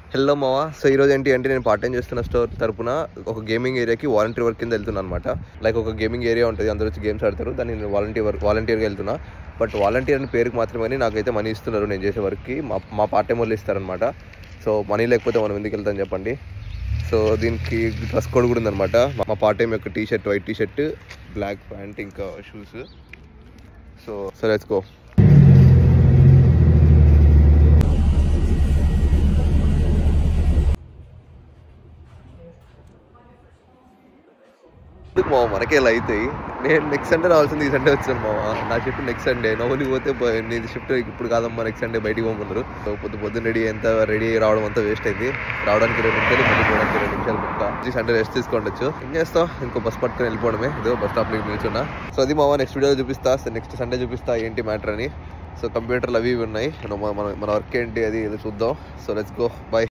hello మావా so ఈరోజు ఏంటి అంటే నేను పార్ట్ టైం చేస్తున్న స్టోర్ తరపున ఒక గేమింగ్ ఏరియాకి వాలంటీర్ వర్క్ కింద వెళ్తున్నాను అనమాట లైక్ ఒక గేమింగ్ ఏరియా ఉంటుంది అందరూ వచ్చి గేమ్స్ ఆడతారు దాన్ని నేను వాలంటీర్ వర్క్ వాలంటీర్గా వెళ్తున్నా బట్ వాలంటీర్ అని పేరుకి మాత్రమే నాకైతే మనీ ఇస్తున్నారు నేను చేసే వర్క్కి మా మా పార్ట్ టైం వాళ్ళు ఇస్తారనమాట సో మనీ లేకపోతే మనం ఎందుకు వెళ్తాం చెప్పండి సో దీనికి డ్రెస్ కోడ్ కూడా ఉందన్నమాట మా పార్ట్ టైం యొక్క T shirt white T shirt black pant ఇంకా shoes so so let's go ఎందుకు మామ మనకే ఇలా అవుతాయి నేను నెక్స్ట్ సండే రావాల్సింది ఈ సండే వచ్చాను మామ నా షిఫ్ట్ నెక్స్ట్ సండే నవ్వుని పోతే బ- నీ షిఫ్ట్ ఇప్పుడు కాదమ్మా నెక్స్ట్ సండే బయటికి పోమన్నారు సో పొద్దు పొద్దున్న రెడీ ఎంత రెడీ రావడం అంతా వేస్ట్ అయింది రావడానికి రెండు నిమిషాలు మళ్ళీ పోవడానికి రెండు నిమిషాలు పక్క సండే రెస్ట్ తీసుకోండొచ్చు ఏం చేస్తాం ఇంకో బస్ పట్టుకొని వెళ్ళిపోవడమే ఇదో బస్ స్టాప్లో నిల్చున్నా సో అది మామ నెక్స్ట్ వీడియో చూపిస్తా నెక్స్ట్ సండే చూపిస్తా ఏంటి మ్యాటర్ అని సో కంప్యూటర్లు అవి ఇవి ఉన్నాయి మన మన- మన వర్క్ ఏంటి అది ఏదో చూద్దాం సో లెట్స్ గో బాయ్